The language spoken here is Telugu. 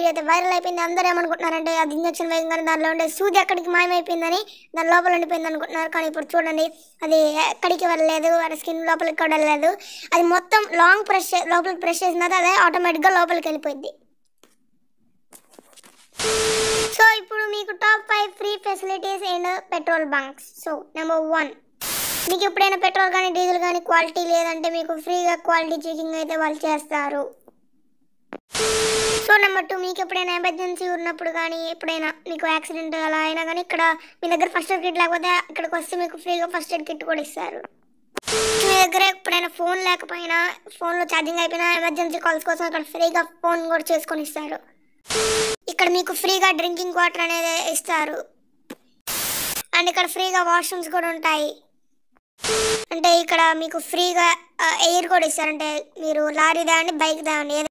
వీడియో అయితే వైరల్ అయిపోయింది అందరూ ఏమనుకుంటున్నారంటే అది ఇంజక్షన్ వేయగానే దానిలో ఉండే సూది ఎక్కడికి మాయమైపోయిందని దాని లోపల ఉండిపోయింది అనుకుంటున్నారు కానీ ఇప్పుడు చూడండి అది ఎక్కడికి వెళ్ళలేదు అది స్కిన్ లోపలికి కూడా వెళ్ళలేదు అది మొత్తం లాంగ్ ప్రెస్ లోపలికి ప్రెస్ చేసిన తర్వాత అదే ఆటోమేటిక్గా లోపలికి వెళ్ళిపోయింది సో ఇప్పుడు మీకు top five free facilities and petrol bunks so number one మీకు ఎప్పుడైనా పెట్రోల్ కానీ డీజిల్ కానీ క్వాలిటీ లేదంటే మీకు ఫ్రీగా క్వాలిటీ చెకింగ్ అయితే వాళ్ళు చేస్తారు సో నెంబర్ టూ మీకు ఎప్పుడైనా ఎమర్జెన్సీ ఉన్నప్పుడు కానీ ఎప్పుడైనా మీకు యాక్సిడెంట్ అలా అయినా కానీ ఇక్కడ మీ దగ్గర ఫస్ట్ ఎయిడ్ కిట్ లేకపోతే ఇక్కడికి వస్తే మీకు ఫ్రీగా ఫస్ట్ ఎయిడ్ కిట్ కూడా ఇస్తారు మీ దగ్గర ఎప్పుడైనా ఫోన్ లేకపోయినా ఫోన్లో ఛార్జింగ్ అయిపోయినా ఎమర్జెన్సీ కాల్స్ కోసం ఇక్కడ ఫ్రీగా ఫోన్ కూడా చేసుకొని ఇస్తారు ఇక్కడ మీకు ఫ్రీగా డ్రింకింగ్ వాటర్ అనేది ఇస్తారు అండ్ ఇక్కడ ఫ్రీగా వాష్రూమ్స్ కూడా ఉంటాయి అంటే ఇక్కడ మీకు ఫ్రీగా ఎయిర్ కూడా ఇస్తారు అంటే మీరు లారీ దాండి బైక్ దాండి